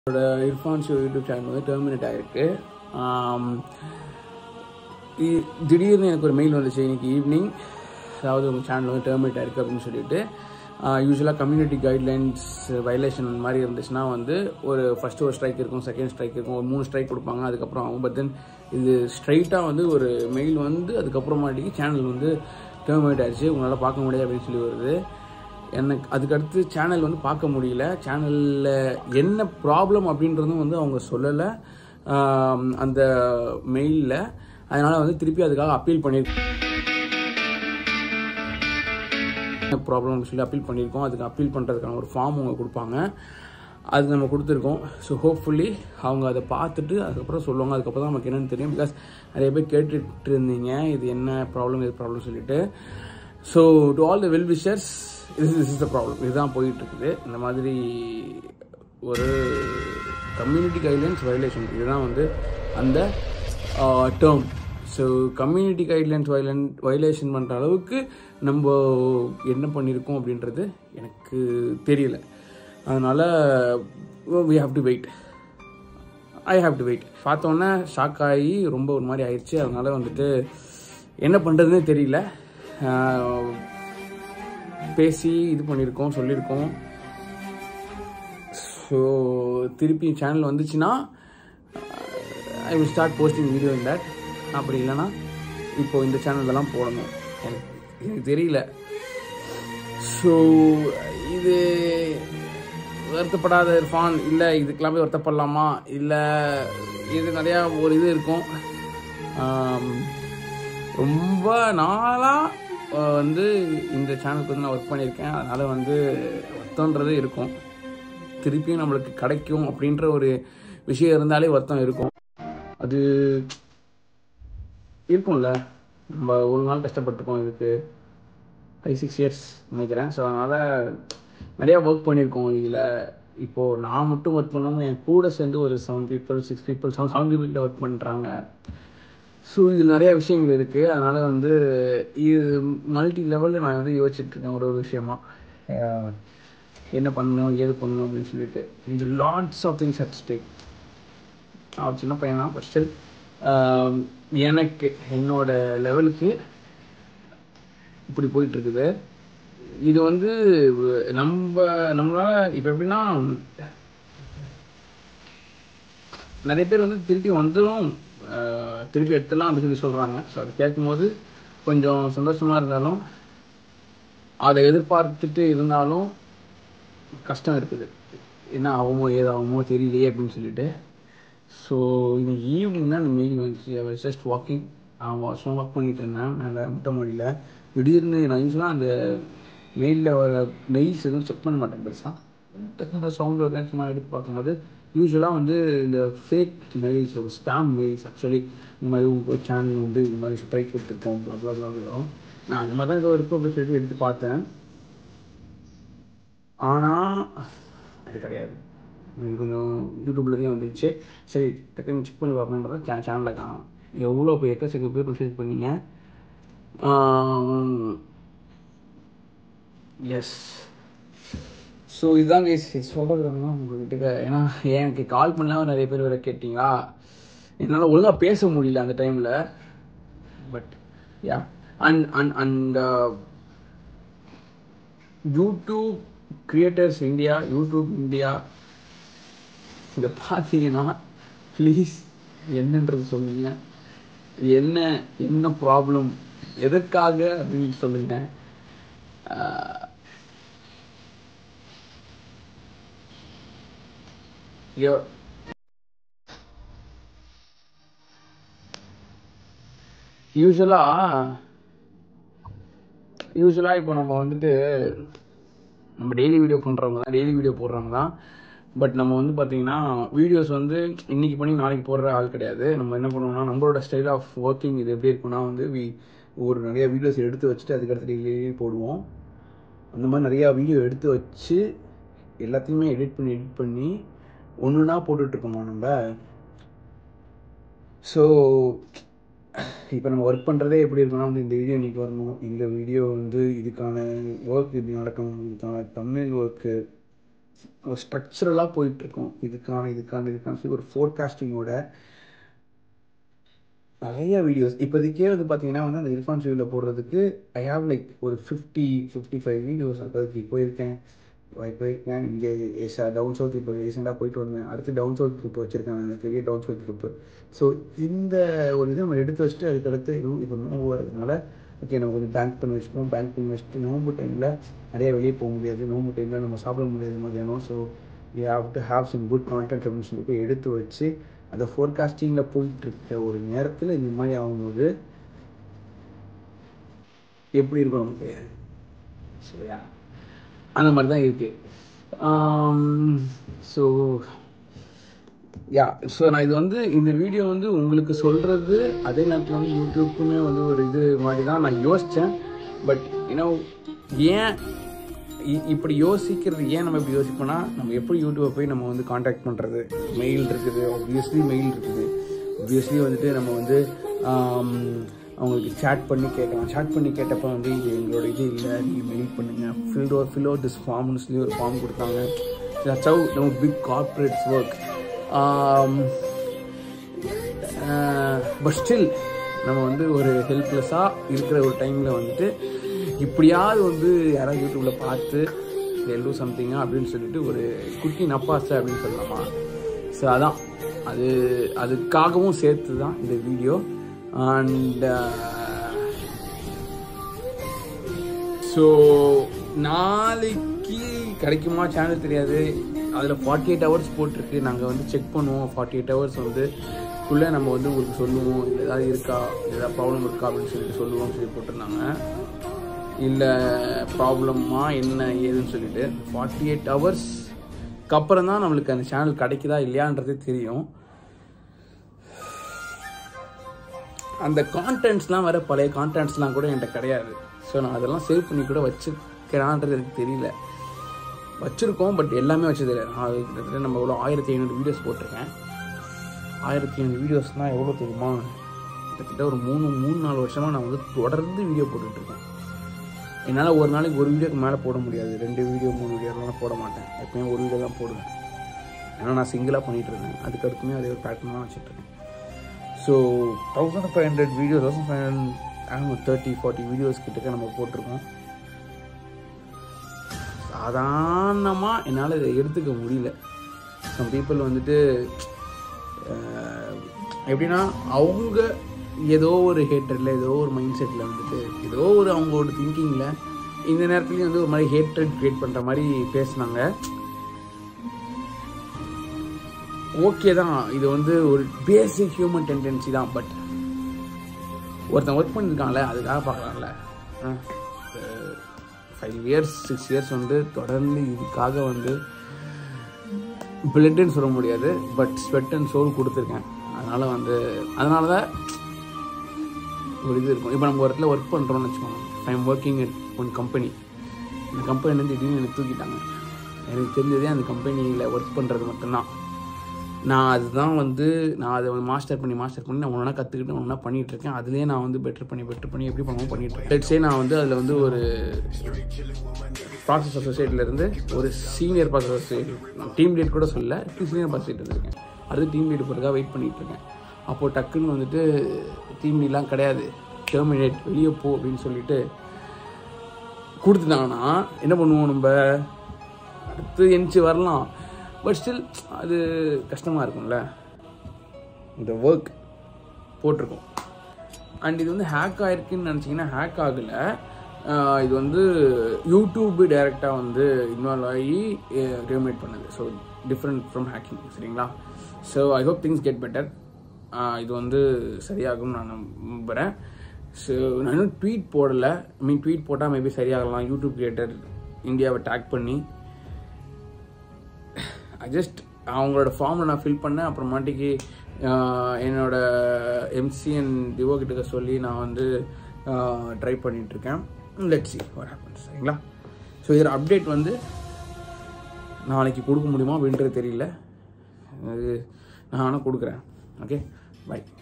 என்னோட Irfan show YouTube channel வந்து terminate ஆகிருக்கு திடீர்னு எனக்கு ஒரு மெயில் வந்துச்சு இன்னைக்கு ஈவினிங் அதாவது உங்கள் சேனல் வந்து டெர்மினேட் ஆயிருக்கு அப்படின்னு சொல்லிட்டு யூஸ்வலாக கம்யூனிட்டி கைட்லைன்ஸ் வயலேஷன் மாதிரி இருந்துச்சுன்னா வந்து ஒரு ஃபஸ்ட்டு ஒரு ஸ்ட்ரைக் இருக்கும் செகண்ட் ஸ்ட்ரைக் இருக்கும் ஒரு மூணு ஸ்ட்ரைக் கொடுப்பாங்க அதுக்கப்புறம் அவங்க பட் தென் இது ஸ்ட்ரைட்டாக வந்து ஒரு மெயில் வந்து அதுக்கப்புறமாட்டிக்கு சேனல் வந்து டெர்மினேட் ஆயிடுச்சு உங்களால் பார்க்க முடியாது அப்படின்னு சொல்லி வருது எனக்கு அதுக்கடுத்து சேனல் வந்து பார்க்க முடியல சேனலில் என்ன ப்ராப்ளம் அப்படின்றதும் வந்து அவங்க சொல்லலை அந்த மெயிலில் அதனால் வந்து திருப்பி அதுக்காக அப்பீல் பண்ணியிருக்கோம் ப்ராப்ளம்னு சொல்லி அப்பீல் பண்ணியிருக்கோம் அதுக்கு அப்பீல் பண்ணுறதுக்கான ஒரு ஃபார்ம் அவங்க கொடுப்பாங்க அது நம்ம கொடுத்துருக்கோம் ஸோ ஹோப்ஃபுல்லி அவங்க அதை பார்த்துட்டு அதுக்கப்புறம் சொல்லுவாங்க அதுக்கப்புறம் தான் நமக்கு என்னென்னு தெரியும் பிகாஸ் நிறைய பேர் கேட்டுட்டு இருந்தீங்க இது என்ன ப்ராப்ளம் இது ப்ராப்ளம் சொல்லிட்டு so to all the well wishers இது இஸ் இஸ் த ப்ராப்ளம் இதுதான் போயிட்டு இருக்குது இந்த மாதிரி ஒரு கம்யூனிட்டி கைட்லைன்ஸ் வயலேஷன் இதுதான் வந்து அந்த term so community guidelines violent violation பண்ணுற அளவுக்கு நம்ம என்ன பண்ணியிருக்கோம் அப்படின்றது எனக்கு தெரியல அதனால் we have to wait I have to wait பார்த்தோன்னே ஷாக் ஆகி ரொம்ப ஒரு மாதிரி ஆயிடுச்சு அதனால் வந்துட்டு என்ன பண்ணுறதுனே தெரியல பேசி இது பண்ணியிருக்கோம் சொல்லியிருக்கோம் ஸோ திருப்பி சேனல் வந்துச்சுன்னா I will start posting video in that அப்படி இல்லைன்னா இப்போ இந்த சேனல்லலாம் போடணும் எனக்கு எனக்கு தெரியல ஸோ இது வருத்தப்படாத இர்ஃபான் இல்லை இதுக்கெல்லாம் போய் வருத்தப்படலாமா இல்லை இது நிறையா ஒரு இது இருக்கும் ரொம்ப நாளாக வந்து இந்த சேனலுக்கு வந்து நான் ஒர்க் பண்ணியிருக்கேன் அதனால் வந்து வருத்தன்றது இருக்கும் திருப்பியும் நம்மளுக்கு கிடைக்கும் அப்படின்ற ஒரு விஷயம் இருந்தாலே வருத்தம் இருக்கும் அது இருக்கும்ல நம்ம ஒரு நாள் கஷ்டப்பட்டுருக்கோம் இதுக்கு ஃபைவ் சிக்ஸ் இயர்ஸ் நினைக்கிறேன் ஸோ அதனால் நிறையா ஒர்க் பண்ணியிருக்கோம் இதில் இப்போது நான் மட்டும் ஒர்க் பண்ணாமல் என் கூட சேர்ந்து ஒரு seven people six people seven seven people work பண்ணுறாங்க ஸோ இதில் நிறைய விஷயங்கள் இருக்குது அதனால் வந்து இது மல்டி லெவலில் நான் வந்து யோசிச்சுட்ருக்கேன் ஒரு ஒரு விஷயமா என்ன பண்ணணும் ஏது பண்ணணும் அப்படின்னு சொல்லிட்டு இந்த lots of things at stake நான் சின்ன பையன் தான் ஃபஸ்ட்டு எனக்கு என்னோட லெவலுக்கு இப்படி போயிட்டுருக்குது இது வந்து நம்ம நம்மளால் இப்போ எப்படின்னா நிறைய பேர் வந்து திருப்பி வந்துடும் திருப்பி எடுத்துடலாம் அப்படின்னு சொல்லி சொல்கிறாங்க ஸோ அதை கேட்கும்போது கொஞ்சம் சந்தோஷமாக இருந்தாலும் அதை எதிர்பார்த்துட்டு இருந்தாலும் கஷ்டம் இருக்குது என்ன ஆகுமோ ஏதாகுமோ தெரியலையே அப்படின்னு சொல்லிட்டு ஸோ இன்னைக்கு ஈவினிங் தான் இந்த மெயில் வந்துச்சு ஐ ஜஸ்ட் வாக்கிங் நான் வருஷம் ஒர்க் பண்ணிட்டு இருந்தேன் அந்த முட்டை மொழியில் திடீர்னு நான் யூஸ்வலாக அந்த மெயிலில் வர மெயில்ஸ் எதுவும் செக் பண்ண மாட்டேன் பெருசாக டக்குனு சவுண்ட் வருது சும்மா எடுத்து பார்க்கும்போது யூஸ்வலாக வந்து இந்த ஃபேக் மெயில்ஸ் ஒரு ஸ்பேம் மெயில்ஸ் ஆக்சுவலி இந்த மாதிரி உங்கள் சேனல் வந்து இந்த மாதிரி ஸ்ட்ரைக் கொடுத்துருக்கோம் ப்ளாப்ளாப்ளாம் நான் அந்த மாதிரி தான் ஏதோ இருக்கும் அப்படின்னு சொல்லிட்டு எடுத்து பார்த்தேன் ஆனால் அது கிடையாது கொஞ்சம் யூடியூப்லேயே வந்துச்சு சரி டக்குன்னு செக் பண்ணி பார்க்கணுன்றத சே சேனலில் காணும் எவ்வளோ இப்போ எக்கச்சக்க பேர் மெசேஜ் பண்ணீங்க எஸ் ஸோ இதுதான் கைஸ் சொல்கிறது உங்கள்கிட்ட ஏன்னா எனக்கு கால் பண்ணலாம் நிறைய பேர் வேறு கேட்டிங்களா என்னால் ஒழுங்காக பேச முடியல அந்த டைமில் but yeah and and and YouTube creators India YouTube India இதை பார்த்தீங்கன்னா ப்ளீஸ் என்னன்றது சொல்லுங்க என்ன என்ன ப்ராப்ளம் எதற்காக அப்படின்னு சொல்லுங்க யூஸ்வலாக யூஸ்வலாக இப்போ நம்ம வந்துட்டு நம்ம டெய்லி வீடியோ பண்ணுறவங்க தான் டெய்லி வீடியோ போடுறவங்க தான் பட் நம்ம வந்து பார்த்திங்கன்னா வீடியோஸ் வந்து இன்றைக்கி பண்ணி நாளைக்கு போடுற ஆள் கிடையாது நம்ம என்ன பண்ணுவோம்னா நம்மளோட ஸ்டைல் ஆஃப் ஒர்க்கிங் இது எப்படி இருக்குன்னா வந்து வி ஒரு நிறையா வீடியோஸ் எடுத்து வச்சுட்டு அதுக்கடுத்து டெய்லி போடுவோம் அந்த மாதிரி நிறையா வீடியோ எடுத்து வச்சு எல்லாத்தையுமே எடிட் பண்ணி எடிட் பண்ணி ஒன்றுனா போட்டுட்ருக்கோமா நம்ம ஸோ இப்போ நம்ம ஒர்க் பண்ணுறதே எப்படி இருக்குன்னா வந்து இந்த வீடியோ இன்றைக்கி வரணும் இந்த வீடியோ வந்து இதுக்கான ஒர்க் இப்படி நடக்கணும் இதுக்கான தமிழ் ஒர்க்கு ஒரு ஸ்ட்ரக்சரலாக போயிட்டுருக்கோம் இதுக்கான இதுக்கான இதுக்கான சொல்லி ஒரு ஃபோர்காஸ்டிங்கோட நிறைய வீடியோஸ் இப்போதைக்கே வந்து பார்த்தீங்கன்னா வந்து அந்த இர்ஃபான் ஷோவில் போடுறதுக்கு ஐ ஹாவ் லைக் ஒரு ஃபிஃப்டி ஃபிஃப்டி ஃபைவ் வீடியோஸ் அப்போதைக்கு போயிருக்கேன் போய் போயிருக்கேன் இங்கே ஏசா டவுன் சவுத் இப்போ ரீசெண்டாக போயிட்டு வந்தேன் அடுத்து டவுன் சவுத் ட்ரிப் வச்சுருக்கேன் நான் பெரிய டவுன் சவுத் ட்ரிப்பு ஸோ இந்த ஒரு இது நம்ம எடுத்து வச்சுட்டு அதுக்கடுத்து இதுவும் இப்போ நோம்பு வரதுனால ஓகே நம்ம கொஞ்சம் பேங்க் பண்ணி வச்சுக்கணும் பேங்க் பண்ணி வச்சுட்டு நோம்பு டைமில் நிறைய வெளியே போக முடியாது நோம்பு டைமில் நம்ம சாப்பிட முடியாது மதியானம் so you have to have some good content அப்படின்னு சொல்லிட்டு எடுத்து வச்சு அந்த ஃபோர்காஸ்டிங்கில் போயிட்டுருக்க ஒரு நேரத்தில் இந்த மாதிரி ஆகும்போது எப்படி இருக்கும் நமக்கு சரியா அந்த மாதிரி தான் இருக்குது ஸோ யா ஸோ நான் இது வந்து இந்த வீடியோ வந்து உங்களுக்கு சொல்கிறது அதே நேரத்தில் வந்து யூடியூப்புமே வந்து ஒரு இது மாதிரி தான் நான் யோசித்தேன் பட் யூனோ ஏன் இ- இப்படி யோசிக்கிறது ஏன் நம்ம இப்படி யோசிப்போம்னா நம்ம எப்படி யூடியூப்பை போய் நம்ம வந்து காண்டாக்ட் பண்ணுறது மெயில் இருக்குது ஆப்வியஸ்லி மெயில் இருக்குது ஆப்வியஸ்லி வந்துட்டு நம்ம வந்து ஆம், அவங்களுக்கு சேட் பண்ணி கேட்கலாம் சேட் பண்ணி கேட்டப்போ வந்து இது எங்களோட இது இல்லை நீங்கள் மெயில் பண்ணுங்கள் fill or fill or this ஃபார்ம்னு சொல்லி ஒரு ஃபார்ம் கொடுத்தாங்க தட்ஸ் ஹவ் நம்ம big corporates work but still நம்ம வந்து ஒரு ஹெல்ப்லெஸ்ஸாக இருக்கிற ஒரு டைமில் வந்துட்டு இப்படியாவது வந்து யாராவது யூடியூப்பில் பார்த்து டூ சம்திங்கா அப்படின்னு சொல்லிட்டு ஒரு குட்டி நப்பாசை அப்படின்னு சொல்லலாமா ஸோ அதான் அது அதுக்காகவும் சேர்த்து தான் இந்த வீடியோ அண்ட் ஸோ நாளைக்கு கிடைக்குமா சேனல் தெரியாது அதில் ஃபார்ட்டி எயிட் ஹவர்ஸ் போட்டிருக்கு நாங்கள் வந்து செக் பண்ணுவோம் ஃபார்ட்டி எயிட் ஹவர்ஸ் வந்து குள்ளே நம்ம வந்து உங்களுக்கு சொல்லுவோம் இல்லை ஏதாவது இருக்கா ஏதாவது ப்ராப்ளம் இருக்கா அப்படின்னு சொல்லிட்டு சொல்லுவோம்னு சொல்லி போட்டிருந்தாங்க இல்லை ப்ராப்ளமா என்ன ஏதுன்னு சொல்லிட்டு ஃபார்ட்டி எயிட் ஹவர்ஸ்க்கு அப்புறம் தான் நம்மளுக்கு அந்த சேனல் கிடைக்குதா இல்லையான்றதே தெரியும் அந்த கான்டென்ட்ஸ்லாம் வர பழைய கான்டென்ட்ஸ்லாம் கூட என்கிட்ட கிடையாது ஸோ நான் அதெல்லாம் சேவ் பண்ணி கூட வச்சுக்கிறான்றது எனக்கு தெரியல வச்சுருக்கோம் பட் எல்லாமே வச்சது இல்லை நான் அது கிட்டத்தட்ட நம்ம எவ்வளோ ஆயிரத்தி ஐநூறு வீடியோஸ் போட்டிருக்கேன் ஆயிரத்தி ஐநூறு வீடியோஸ்னால் எவ்வளோ தெரியுமா கிட்டத்தட்ட ஒரு மூணு மூணு நாலு வருஷமாக நான் வந்து தொடர்ந்து வீடியோ போட்டுட்ருக்கேன் என்னால் ஒரு நாளைக்கு ஒரு வீடியோக்கு மேலே போட முடியாது ரெண்டு வீடியோ மூணு வீடியோலாம் போட மாட்டேன் எப்பயுமே ஒரு வீடியோ தான் போடுவேன் ஏன்னா நான் சிங்கிளாக பண்ணிகிட்டு இருந்தேன் அதுக்கடுத்துமே அதே ஒரு பேட்டர்ன் தான் வச்சுட்ருக்கேன் so thousand five hundred video thousand five hundred thirty forty videos கிட்டக்க நம்ம போட்டிருக்கோம் சாதாரணமாக என்னால் இதை எடுத்துக்க முடியல சம் பீப்புள் வந்துட்டு அஹ், எப்படின்னா அவங்க ஏதோ ஒரு ஹேட்டரில் ஏதோ ஒரு மைண்ட் செட்டில் வந்துட்டு ஏதோ ஒரு அவங்களோட திங்கிங்கில் இந்த நேரத்துலையும் வந்து ஒரு மாதிரி ஹேட்ரட் க்ரியேட் பண்ணுற மாதிரி பேசுனாங்க ஓகே தான் இது வந்து ஒரு பேசிக் ஹியூமன் டெண்டன்சி தான் பட் ஒருத்தன் ஒர்க் பண்ணியிருக்கான்ல அதுக்காக பார்க்கலாம்ல ஃபைவ் இயர்ஸ் சிக்ஸ் இயர்ஸ் வந்து தொடர்ந்து இதுக்காக வந்து பிளட்டுன்னு சொல்ல முடியாது பட் ஸ்வெட் அண்ட் சோல் கொடுத்துருக்கேன் அதனால் வந்து அதனால தான் ஒரு இது இருக்கும் இப்போ நம்ம ஒரு இடத்துல ஒர்க் பண்ணுறோம்னு வச்சுக்கோங்க I am working at one company இந்த கம்பெனிலேருந்து திடீர்னு எனக்கு தூக்கிட்டாங்க எனக்கு தெரிஞ்சதே அந்த கம்பெனியில் ஒர்க் பண்ணுறது மட்டும்தான் நான் அதுதான் வந்து நான் அதை வந்து மாஸ்டர் பண்ணி மாஸ்டர் பண்ணி நான் ஒன்றா கற்றுக்கிட்டு ஒன்றா பண்ணிகிட்டு இருக்கேன் அதுலேயே நான் வந்து பெட்டர் பண்ணி பெட்டர் பண்ணி எப்படி பண்ணுவோம் பண்ணிட்டு இருக்கேன் லெட்ஸே நான் வந்து அதில் வந்து ஒரு ப்ராசஸ் அசோசியேட்லேருந்து ஒரு senior process associate team lead கூட சொல்ல சீனியர் ப்ராசஸ் இருந்திருக்கேன் அடுத்து டீம் லீடு போகிறதுக்காக வெயிட் பண்ணிட்டு இருக்கேன் அப்போது டக்குன்னு வந்துட்டு டீம் லீட்லாம் கிடையாது டெர்மினேட் வெளியே போ அப்படின்னு சொல்லிட்டு கொடுத்துட்டாங்கன்னா என்ன பண்ணுவோம் நம்ம அடுத்து எந்திச்சு வரலாம் பட் ஸ்டில் அது கஷ்டமாக இருக்கும்ல இந்த ஒர்க் போட்டிருக்கோம் அண்ட் இது வந்து ஹேக் ஆயிருக்குன்னு நினச்சிங்கன்னா ஹேக் ஆகலை இது வந்து யூடியூப் டைரெக்டாக வந்து இன்வால்வ் ஆகி டெர்மினேட் பண்ணுது ஸோ டிஃப்ரெண்ட் ஃப்ரம் ஹேக்கிங் சரிங்களா so I hope things get better இது வந்து சரியாகும்னு நான் நம்புகிறேன் ஸோ நான் இன்னும் ட்வீட் போடலை ஐ மீன் ட்வீட் போட்டால் மேபி சரியாகலாம் யூடியூப் கிரியேட்டர் இந்தியாவை டேக் பண்ணி ஜஸ்ட் அவங்களோட ஃபார்மில் நான் ஃபில் பண்ணேன் அப்புறமாட்டிக்கு ஆஹ், என்னோட எம்சிஎன் திவோ கிட்ட சொல்லி நான் வந்து ட்ரை பண்ணிகிட்ருக்கேன் லெட் சி what happens சரிங்களா ஸோ இதில் அப்டேட் வந்து நாளைக்கு கொடுக்க முடியுமா அப்படின்றது தெரியல அது நான் ஆனால் கொடுக்குறேன் ஓகே பை